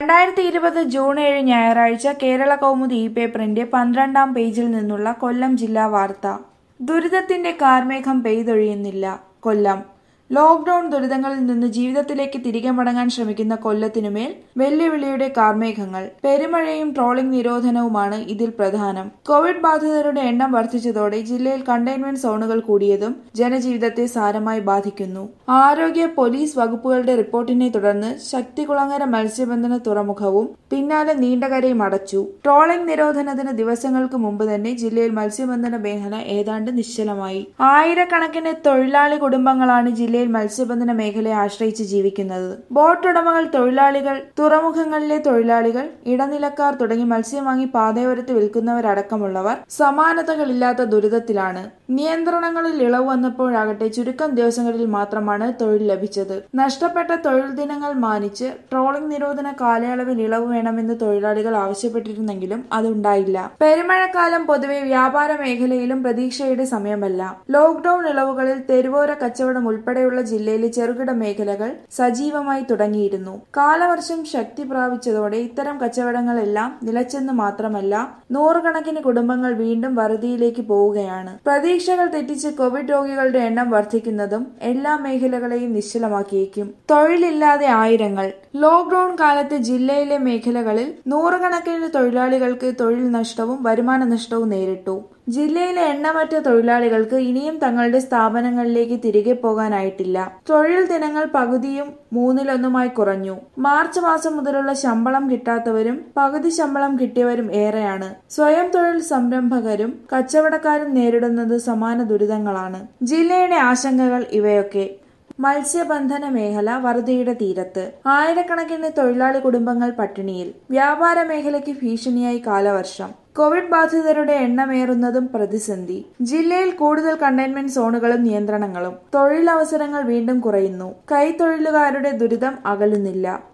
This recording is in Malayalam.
രണ്ടായിരത്തി ഇരുപത് ജൂൺ ഏഴ് ഞായറാഴ്ച കേരള കൗമുദി ഇ പേപ്പറിന്റെ പന്ത്രണ്ടാം പേജിൽ നിന്നുള്ള കൊല്ലം ജില്ലാ വാർത്ത ദുരിതത്തിന്റെ കാർമേഘം പെയ്തൊഴിയുന്നില്ല കൊല്ലം ലോക്ഡൌൺ ദുരിതങ്ങളിൽ നിന്ന് ജീവിതത്തിലേക്ക് തിരികെ മടങ്ങാൻ ശ്രമിക്കുന്ന കൊല്ലത്തിനുമേൽ വെല്ലുവിളിയുടെ കാർമേഘങ്ങൾ പെരുമഴയും ട്രോളിംഗ് നിരോധനവുമാണ് ഇതിൽ പ്രധാനം കോവിഡ് ബാധിതരുടെ എണ്ണം വർദ്ധിച്ചതോടെ ജില്ലയിൽ കണ്ടെയ്ൻമെന്റ് സോണുകൾ കൂടിയതും ജനജീവിതത്തെ സാരമായി ബാധിക്കുന്നു ആരോഗ്യ പോലീസ് വകുപ്പുകളുടെ റിപ്പോർട്ടിനെ തുടർന്ന് ശക്തികുളങ്ങര മത്സ്യബന്ധന തുറമുഖവും പിന്നാലെ നീണ്ടകരയും അടച്ചു ട്രോളിംഗ് നിരോധനത്തിന് ദിവസങ്ങൾക്ക് മുമ്പ് തന്നെ ജില്ലയിൽ മത്സ്യബന്ധന മേഖല ഏതാണ്ട് നിശ്ചലമായി ആയിരക്കണക്കിന് തൊഴിലാളി കുടുംബങ്ങളാണ് ജില്ലയിൽ മത്സ്യബന്ധന മേഖലയെ ആശ്രയിച്ച് ജീവിക്കുന്നത് ബോട്ട് ഉടമകൾ തൊഴിലാളികൾ തുറമുഖങ്ങളിലെ തൊഴിലാളികൾ ഇടനിലക്കാർ തുടങ്ങി മത്സ്യം വാങ്ങി പാതയോരത്ത് വിൽക്കുന്നവരടക്കമുള്ളവർ സമാനതകളില്ലാത്ത ദുരിതത്തിലാണ് നിയന്ത്രണങ്ങളിൽ ഇളവ് വന്നപ്പോഴാകട്ടെ ചുരുക്കം ദിവസങ്ങളിൽ മാത്രമാണ് തൊഴിൽ ലഭിച്ചത് നഷ്ടപ്പെട്ട തൊഴിൽ ദിനങ്ങൾ മാനിച്ച് ട്രോളിംഗ് നിരോധന കാലയളവിൽ ഇളവ് വേണമെന്ന് തൊഴിലാളികൾ ആവശ്യപ്പെട്ടിരുന്നെങ്കിലും അതുണ്ടായില്ല പെരുമഴക്കാലം പൊതുവെ വ്യാപാര മേഖലയിലും പ്രതീക്ഷയുടെ സമയമല്ല ലോക്ഡൌൺ ഇളവുകളിൽ തെരുവോര കച്ചവടം ഉൾപ്പെടെയുള്ള ജില്ലയിലെ ചെറുകിട മേഖലകൾ സജീവമായി തുടങ്ങിയിരുന്നു കാലവർഷം ശക്തി പ്രാപിച്ചതോടെ ഇത്തരം കച്ചവടങ്ങളെല്ലാം നിലച്ചെന്ന് മാത്രമല്ല നൂറുകണക്കിന് കുടുംബങ്ങൾ വീണ്ടും വറുതിയിലേക്ക് പോവുകയാണ് പ്രതീക്ഷകൾ തെറ്റിച്ച് കോവിഡ് രോഗികളുടെ എണ്ണം വർദ്ധിക്കുന്നതും എല്ലാ മേഖലകളെയും നിശ്ചലമാക്കിയേക്കും തൊഴിലില്ലാതെ ആയിരങ്ങൾ ലോക്ഡൌൺ കാലത്ത് ജില്ലയിലെ മേഖലകളിൽ നൂറുകണക്കിന് തൊഴിലാളികൾക്ക് തൊഴിൽ നഷ്ടവും വരുമാന നഷ്ടവും നേരിട്ടു ജില്ലയിലെ എണ്ണമറ്റ തൊഴിലാളികൾക്ക് ഇനിയും തങ്ങളുടെ സ്ഥാപനങ്ങളിലേക്ക് തിരികെ പോകാനായിട്ടില്ല തൊഴിൽ ദിനങ്ങൾ പകുതിയും മൂന്നിലൊന്നുമായി കുറഞ്ഞു മാർച്ച് മാസം മുതലുള്ള ശമ്പളം കിട്ടാത്തവരും പകുതി ശമ്പളം കിട്ടിയവരും ഏറെയാണ് സ്വയം തൊഴിൽ സംരംഭകരും കച്ചവടക്കാരും നേരിടുന്നത് സമാന ദുരിതങ്ങളാണ് ജില്ലയുടെ ആശങ്കകൾ ഇവയൊക്കെ മത്സ്യബന്ധന മേഖല വറുതിയുടെ തീരത്ത് ആയിരക്കണക്കിന് തൊഴിലാളി കുടുംബങ്ങൾ പട്ടിണിയിൽ വ്യാപാര മേഖലയ്ക്ക് ഭീഷണിയായി കാലവർഷം കോവിഡ് ബാധിതരുടെ എണ്ണമേറുന്നതും പ്രതിസന്ധി ജില്ലയിൽ കൂടുതൽ കണ്ടെയ്ൻമെന്റ് സോണുകളും നിയന്ത്രണങ്ങളും തൊഴിലവസരങ്ങൾ വീണ്ടും കുറയുന്നു കൈത്തൊഴിലുകാരുടെ ദുരിതം അകലുന്നില്ല